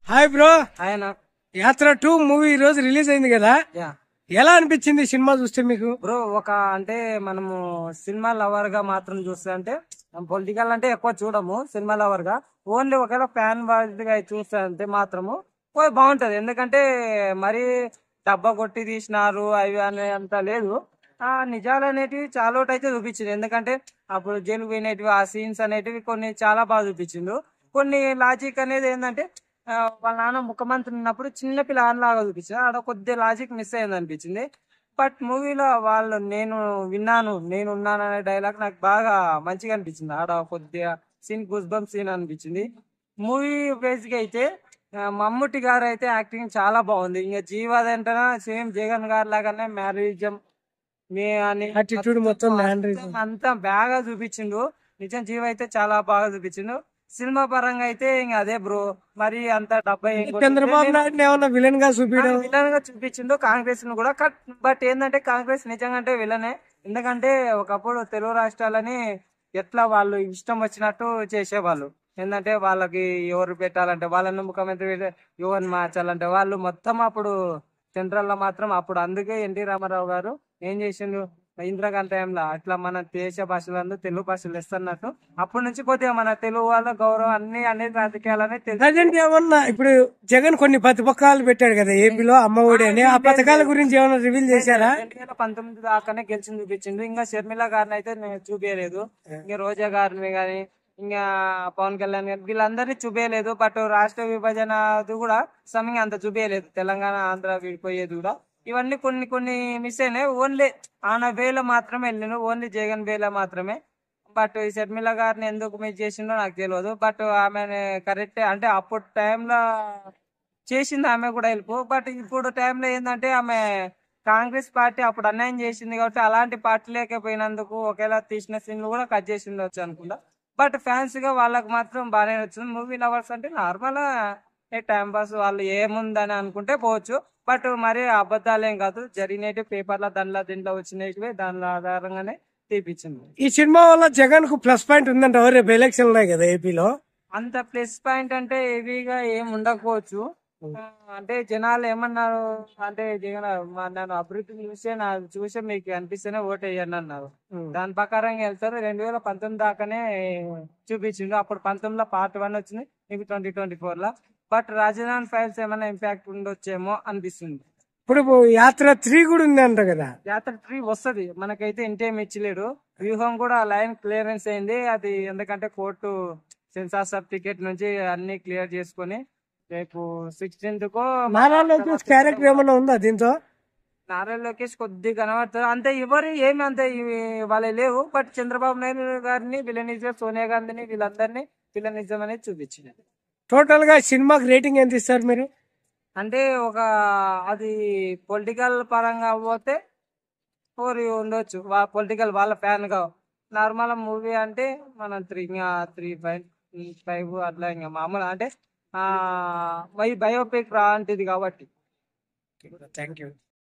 Hi bro ఆయన యాత్ర two movie ఈ రోజు రిలీజ్ అయింది కదా యా ఎలా అనిపించింది సినిమా చూస్తే మీకు బ్రో ఒక అంటే మనము సినిమా లవర్ గా మాత్రం చూస్తే అంటే పొలిటికల్ అంటే ఎక్కువ చూడము సినిమా లవర్ గా ఓన్లీ ఒకవేళ ఫ్యాన్ వాజ్ గా చూస్తే అంటే మాత్రము ఓ బాగుంటది ఎందుకంటే మరి డబ్బా కొట్టి తీసినారు అవి అనే అంత లేదు ఆ నిజాలు అనేటివి చాలా ఒకటి అయితే చూపించింది ఎందుకంటే అప్పుడు జైలు పోయినటివి ఆ సీన్స్ అనేటివి కొన్ని చాలా బాగా చూపించిండు కొన్ని లాజిక్ అనేది ఏంటంటే ఆ, వాళ్ళ నాన్న ముఖ్యమంత్రి ఉన్నప్పుడు చిన్న పిల్లలాగా చూపించారు ఆడ కొద్దిగా లాజిక్ మిస్ అయింది అనిపించింది బట్ మూవీలో వాళ్ళు నేను విన్నాను నేను ఉన్నాను అనే డైలాగ్ నాకు బాగా మంచిగా అనిపించింది ఆడ కొద్దిగా సీన్ గుస్బమ్ సీన్ అనిపించింది మూవీ బేస్గా అయితే ఆ, మమ్ముట్టి గారు అయితే యాక్టింగ్ చాలా బాగుంది ఇంకా జీవాదంటనా సేమ్ జగన్ గారు లాగానే మ్యారేజం మీ అని Attitude మొత్తం mannerism. అంతా బాగా చూపించిండు నిజం జీవ అయితే చాలా బాగా చూపించిండు సినిమా పరంగా అయితే ఇంకా అదే బ్రో మరి అంత డెబ్బై చంద్రబాబు నాయుడు ఏమన్నా విలన్ గా చూపించడం విలన్ గా చూపించిండు కాంగ్రెస్ ను కూడా కట్ బట్ ఏంటంటే కాంగ్రెస్ నిజంగా అంటే విలనే ఎందుకంటే ఒకప్పుడు తెలుగు రాష్ట్రాలని ఎట్లా వాళ్ళు ఇష్టం వచ్చినట్టు చేసేవాళ్ళు ఏంటంటే వాళ్ళకి ఎవరు పెట్టాలంటే వాళ్ళని ముఖ్యమంత్రి పెట్టే- ఎవరిని మార్చాలంటే వాళ్ళు మొత్తం అప్పుడు సెంట్రల్ లో మాత్రం అప్పుడు అందుకే ఎన్టీ రామారావు గారు ఏం చేసిండు ఇందిరాగాంధీ టైంలో అట్లా మన దేశ భాషలందు తెలుగు భాషలు ఇస్తున్నట్టు అప్పటి నుంచి కొద్దిగా మన తెలుగు వాళ్ళ గౌరవం అన్ని అనేది రాజకీయాలని తెలుసు ప్రజెంట్ ఏమన్నా ఇప్పుడు జగన్ కొన్ని పథకాలు పెట్టాడు కదా ఏపీలో అమ్మ ఒడి అని ఆ పథకాల గురించి ఏమన్నా రివీల్ చేశారా రెండు వేల పంతొమ్మిది దాకానే గెలిచింది చూపించింది ఇంకా షర్మిల గారిని అయితే నేను చూపించలేదు ఇంకా రోజా గారిని గాని ఇంకా పవన్ కళ్యాణ్ గారిని వీళ్ళందరినీ చూపించలేదు బట్ రాష్ట్ర విభజన అది కూడా సమయం అంత చూపించలేదు తెలంగాణ ఆంధ్ర విడిపోయేది కూడా ఇవన్నీ కొన్ని కొన్ని మిస్ అయినాయి ఓన్లీ ఆన వేలో మాత్రమే వెళ్ళిన ఓన్లీ జగన్ వేలో మాత్రమే బట్ ఈ షర్మిల గారిని ఎందుకు మిస్ చేసిండో నాకు తెలియదు బట్ ఆమె కరెక్ట్ అంటే అప్పుడు టైంలో చేసింది ఆమె కూడా హెల్ప్ బట్ ఇప్పుడు టైంలో ఏంటంటే ఆమె కాంగ్రెస్ పార్టీ అప్పుడు అన్యాయం చేసింది కాబట్టి అలాంటి పార్టీ లేకపోయినందుకు ఒకేలా తీసిన సీన్లు కూడా కట్ చేసి ఉండొచ్చు అనుకుంటా బట్ ఫ్యాన్స్ గా వాళ్ళకి మాత్రం బాగానే వచ్చింది మూవీ లవర్స్ అంటే నార్మల్ టైం పాస్ వాళ్ళు ఏముందని అనుకుంటే పోవచ్చు బట్ మరి అబద్ధాలేం కాదు జరిగినవి పేపర్ల దానిలో దీంట్లో వచ్చినవి దాని ఆధారంగానే తీపిచ్చింది ఈ సినిమా వల్ల జగన్ కు ప్లస్ పాయింట్ ఉందంట రేపు ఎలక్షన్ ఉన్నాయి కదా ఏపీలో అంత ప్లస్ పాయింట్ అంటే హెవీగా ఏం ఉండకపోవచ్చు ఆ, అంటే జనాలు ఏమన్నారు అంటే జగన్ మా నన్ను అభివృద్ధి చూసే నా చూసే మీకు అనిపిస్తేనే ఓట్ వేయండి అన్నారు దాని ప్రకారంగా వెళ్తారు రెండు వేల పంతొమ్మిది దాకానే చూపించిండు అప్పుడు పంతొమ్మిదిలో పార్ట్ వన్ వచ్చింది ఇప్పుడు ట్వంటీ ట్వంటీ ఫోర్ లో బట్ రాజధాని ఫైల్స్ ఏమైనా ఇంపాక్ట్ ఉండొచ్చేమో అనిపిస్తుంది ఇప్పుడు యాత్ర త్రీ కూడా ఉంది అంట కదా యాత్ర త్రీ వస్తది మనకైతే ఇంటేం ఇచ్చలేడు వ్యూహం కూడా లైన్ క్లియరెన్స్ అయింది అది ఎందుకంటే కోర్టు సెన్సార్ సర్టిఫికేట్ నుంచి అన్ని క్లియర్ చేసుకొని రేపు సిక్స్టీన్త్ కో నారా లోకేష్ క్యారెక్టర్ ఏమన్నా ఉందా దీంతో నారా లోకేష్ కొద్దిగా కనబడతారు అంతే ఎవరు ఏమి అంతే ఇవి- వాళ్ళ లేవు బట్ చంద్రబాబు నాయుడు గారిని విలనిజం సోనియా గాంధీని వీళ్ళందరినీ విలనిజం అనేది చూపించింది టోటల్ గా సినిమాకి రేటింగ్ ఎంత ఇస్తారు మీరు అంటే ఒక అది పొలిటికల్ పరంగా పోతే ఫోర్ ఉండొచ్చు వా పొలిటికల్ వాళ్ళ ఫ్యాన్ గా నార్మల్ మూవీ అంటే మనం త్రీ ఇంకా త్రీ ఫైవ్ ఫైవ్ అట్లా ఇంకా మామూలు అంటే ఆ బయోపిక్ లాంటిది కాబట్టి థ్యాంక్ యూ